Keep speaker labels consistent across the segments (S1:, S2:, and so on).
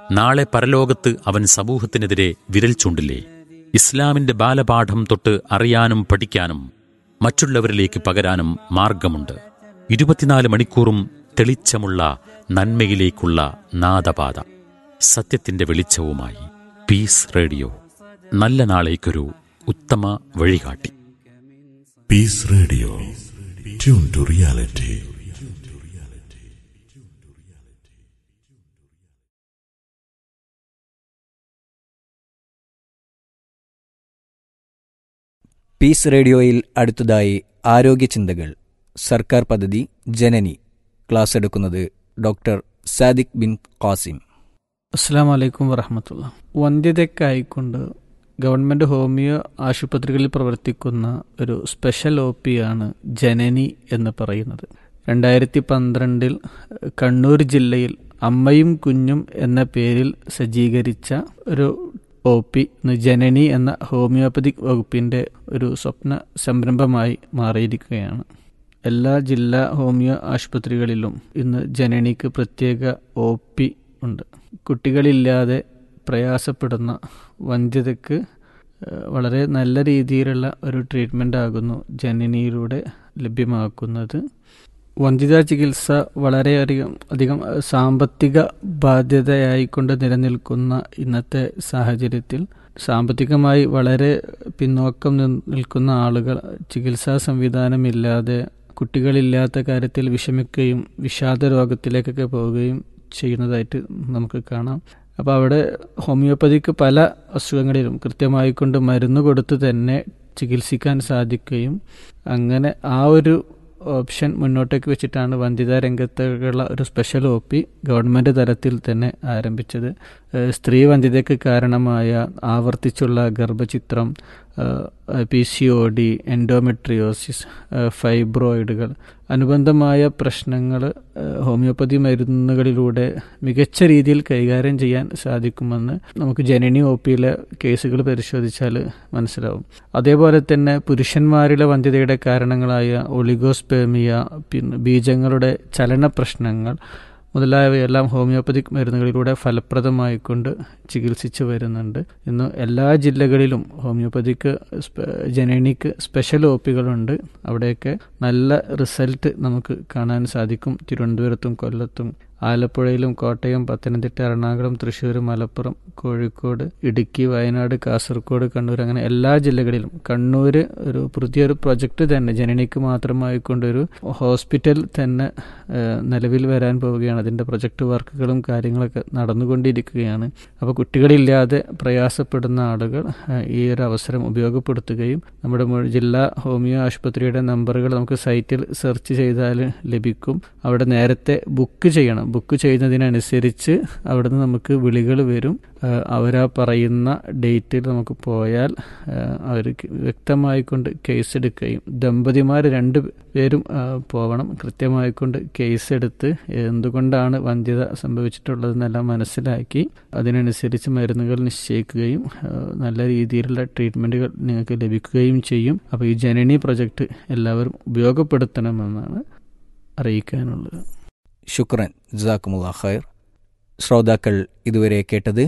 S1: നാളെ പരലോകത്ത് അവൻ സമൂഹത്തിനെതിരെ വിരൽ ചൂണ്ടില്ലേ ഇസ്ലാമിന്റെ ബാലപാഠം തൊട്ട് അറിയാനും പഠിക്കാനും മറ്റുള്ളവരിലേക്ക് പകരാനും മാർഗമുണ്ട് ഇരുപത്തിനാല് മണിക്കൂറും തെളിച്ചമുള്ള നന്മയിലേക്കുള്ള നാദപാത സത്യത്തിന്റെ വെളിച്ചവുമായി പീസ് റേഡിയോ നല്ല നാളേക്കൊരു ഉത്തമ വഴികാട്ടി
S2: peace radio tune to reality
S3: peace റേഡിയോയിൽ അടുത്തതായി ആരോഗ്യ ചിന്തകൾ സർക്കാർ പദ്ധതി ജനനി ക്ലാസ് എടുക്കുന്നത് ഡോക്ടർ സാദിഖ് ബിൻ ഖാസിം
S4: അസ്സാം വലൈക്കും വറഹമത്തുള്ള വന്ധ്യതയ്ക്കായിക്കൊണ്ട് ഗവൺമെൻറ് ഹോമിയോ ആശുപത്രികളിൽ പ്രവർത്തിക്കുന്ന ഒരു സ്പെഷ്യൽ ഒ പി ആണ് ജനനി എന്ന് പറയുന്നത് രണ്ടായിരത്തി പന്ത്രണ്ടിൽ കണ്ണൂർ ജില്ലയിൽ അമ്മയും കുഞ്ഞും എന്ന പേരിൽ സജ്ജീകരിച്ച ഒരു ഒ പി ജനനി എന്ന ഹോമിയോപ്പതിക് വകുപ്പിൻ്റെ ഒരു സ്വപ്ന സംരംഭമായി മാറിയിരിക്കുകയാണ് എല്ലാ ജില്ലാ ഹോമിയോ ആശുപത്രികളിലും ഇന്ന് ജനനിക്ക് പ്രത്യേക ഒ പി ഉണ്ട് കുട്ടികളില്ലാതെ പ്രയാസപ്പെടുന്ന വന്ധ്യതയ്ക്ക് വളരെ നല്ല രീതിയിലുള്ള ഒരു ട്രീറ്റ്മെൻ്റ് ആകുന്നു ജനനിയിലൂടെ ലഭ്യമാക്കുന്നത് വന്ധ്യതാ ചികിത്സ വളരെയധികം അധികം സാമ്പത്തിക ബാധ്യതയായിക്കൊണ്ട് നിലനിൽക്കുന്ന ഇന്നത്തെ സാഹചര്യത്തിൽ സാമ്പത്തികമായി വളരെ പിന്നോക്കം നിൽക്കുന്ന ആളുകൾ ചികിത്സാ സംവിധാനമില്ലാതെ കുട്ടികളില്ലാത്ത കാര്യത്തിൽ വിഷമിക്കുകയും വിഷാദ രോഗത്തിലേക്കൊക്കെ പോവുകയും ചെയ്യുന്നതായിട്ട് നമുക്ക് കാണാം അപ്പോൾ അവിടെ ഹോമിയോപ്പതിക്ക് പല അസുഖങ്ങളിലും കൃത്യമായിക്കൊണ്ട് മരുന്ന് കൊടുത്ത് തന്നെ ചികിത്സിക്കാൻ സാധിക്കുകയും അങ്ങനെ ആ ഒരു ഓപ്ഷൻ മുന്നോട്ടേക്ക് വെച്ചിട്ടാണ് വന്ധ്യതാ രംഗത്തേക്കുള്ള ഒരു സ്പെഷ്യൽ ഒ പി ഗവൺമെൻറ് തലത്തിൽ തന്നെ ആരംഭിച്ചത് സ്ത്രീ വന്ധ്യതയ്ക്ക് കാരണമായ ആവർത്തിച്ചുള്ള ഗർഭചിത്രം P C O D endometriosis ഫൈബ്രോയിഡുകൾ അനുബന്ധമായ പ്രശ്നങ്ങൾ ഹോമിയോപ്പതി മരുന്നുകളിലൂടെ മികച്ച രീതിയിൽ കൈകാര്യം ചെയ്യാൻ സാധിക്കുമെന്ന് നമുക്ക് ജനനി ഒ പിയിലെ കേസുകൾ പരിശോധിച്ചാൽ മനസ്സിലാവും അതേപോലെ തന്നെ പുരുഷന്മാരിലെ വന്ധ്യതയുടെ കാരണങ്ങളായ ഒളിഗോസ്പേമിയ പിന്നെ ബീജങ്ങളുടെ ചലന പ്രശ്നങ്ങൾ മുതലായവയെല്ലാം ഹോമിയോപ്പതിക് മരുന്നുകളിലൂടെ ഫലപ്രദമായിക്കൊണ്ട് ചികിത്സിച്ചു വരുന്നുണ്ട് ഇന്ന് എല്ലാ ജില്ലകളിലും ഹോമിയോപ്പതിക്ക് ജനനിക്ക് സ്പെഷ്യൽ ഒ പികളുണ്ട് അവിടെയൊക്കെ നല്ല റിസൾട്ട് നമുക്ക് കാണാൻ സാധിക്കും തിരുവനന്തപുരത്തും കൊല്ലത്തും ആലപ്പുഴയിലും കോട്ടയം പത്തനംതിട്ട എറണാകുളം തൃശ്ശൂർ മലപ്പുറം കോഴിക്കോട് ഇടുക്കി വയനാട് കാസർഗോഡ് കണ്ണൂർ അങ്ങനെ എല്ലാ ജില്ലകളിലും കണ്ണൂർ ഒരു പുതിയൊരു പ്രൊജക്റ്റ് തന്നെ ജനനിക്ക് മാത്രമായിക്കൊണ്ടൊരു ഹോസ്പിറ്റൽ തന്നെ നിലവിൽ വരാൻ പോവുകയാണ് അതിൻ്റെ പ്രൊജക്റ്റ് വർക്കുകളും കാര്യങ്ങളൊക്കെ നടന്നുകൊണ്ടിരിക്കുകയാണ് അപ്പോൾ കുട്ടികളില്ലാതെ പ്രയാസപ്പെടുന്ന ആളുകൾ ഈ ഒരു അവസരം ഉപയോഗപ്പെടുത്തുകയും നമ്മുടെ ജില്ലാ ഹോമിയോ ആശുപത്രിയുടെ നമ്പറുകൾ നമുക്ക് സൈറ്റിൽ സെർച്ച് ചെയ്താൽ ലഭിക്കും അവിടെ നേരത്തെ ബുക്ക് ചെയ്യണം ബുക്ക് ചെയ്യുന്നതിനനുസരിച്ച് അവിടുന്ന് നമുക്ക് വിളികൾ വരും അവരാ പറയുന്ന ഡേറ്റിൽ നമുക്ക് പോയാൽ അവർക്ക് വ്യക്തമായിക്കൊണ്ട് കേസ് എടുക്കുകയും ദമ്പതിമാർ രണ്ട് പേരും പോകണം കൃത്യമായിക്കൊണ്ട് കേസ് എടുത്ത് എന്തുകൊണ്ടാണ് വന്ധ്യത സംഭവിച്ചിട്ടുള്ളതെന്നെല്ലാം മനസ്സിലാക്കി അതിനനുസരിച്ച് മരുന്നുകൾ നിശ്ചയിക്കുകയും നല്ല രീതിയിലുള്ള ട്രീറ്റ്മെൻറ്റുകൾ നിങ്ങൾക്ക് ലഭിക്കുകയും ചെയ്യും അപ്പോൾ ഈ ജനനി പ്രൊജക്റ്റ് എല്ലാവരും ഉപയോഗപ്പെടുത്തണമെന്നാണ് അറിയിക്കാനുള്ളത്
S3: ശുക്രൻ ജസാക്കുമുള്ള ഖൈർ ശ്രോതാക്കൾ ഇതുവരെ കേട്ടത്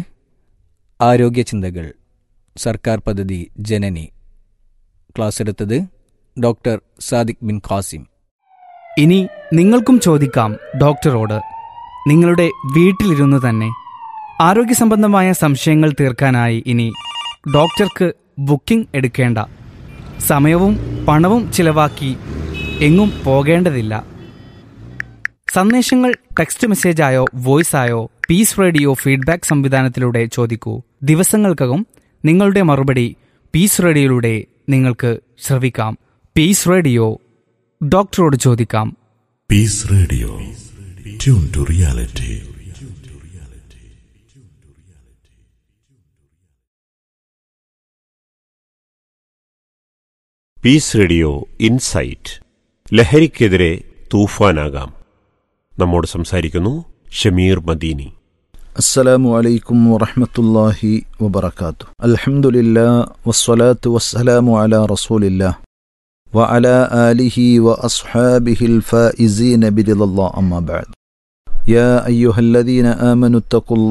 S3: ആരോഗ്യ ചിന്തകൾ സർക്കാർ പദ്ധതി ജനനി ക്ലാസ് എടുത്തത് ഡോക്ടർ സാദിഖ് ബിൻ ഖാസിം
S5: ഇനി നിങ്ങൾക്കും ചോദിക്കാം ഡോക്ടറോട് നിങ്ങളുടെ വീട്ടിലിരുന്ന് തന്നെ ആരോഗ്യ സംബന്ധമായ സംശയങ്ങൾ തീർക്കാനായി ഇനി ഡോക്ടർക്ക് ബുക്കിംഗ് എടുക്കേണ്ട സമയവും പണവും ചിലവാക്കി എങ്ങും പോകേണ്ടതില്ല സന്ദേശങ്ങൾ ടെക്സ്റ്റ് മെസ്സേജായോ വോയിസായോ പീസ് റേഡിയോ ഫീഡ്ബാക്ക് സംവിധാനത്തിലൂടെ ചോദിക്കൂ ദിവസങ്ങൾക്കകം നിങ്ങളുടെ മറുപടി പീസ് റേഡിയോയിലൂടെ നിങ്ങൾക്ക് ശ്രവിക്കാം പീസ് റേഡിയോ ഡോക്ടറോട് ചോദിക്കാം
S2: peace radio tune to reality
S6: peace radio insight ലഹരിക്കെതിരെ തൂഫാനാകാം നമ്മോട് സംസാരിക്കുന്നു ഷമീർ മദീനി
S7: السلام عليكم ورحمة الله وبركاته الحمد لله والصلاة والسلام على رسول الله وعلى آله وأصحابه الفائزين برضا الله أما بعد يا أيها الذين آمنوا اتقوا الله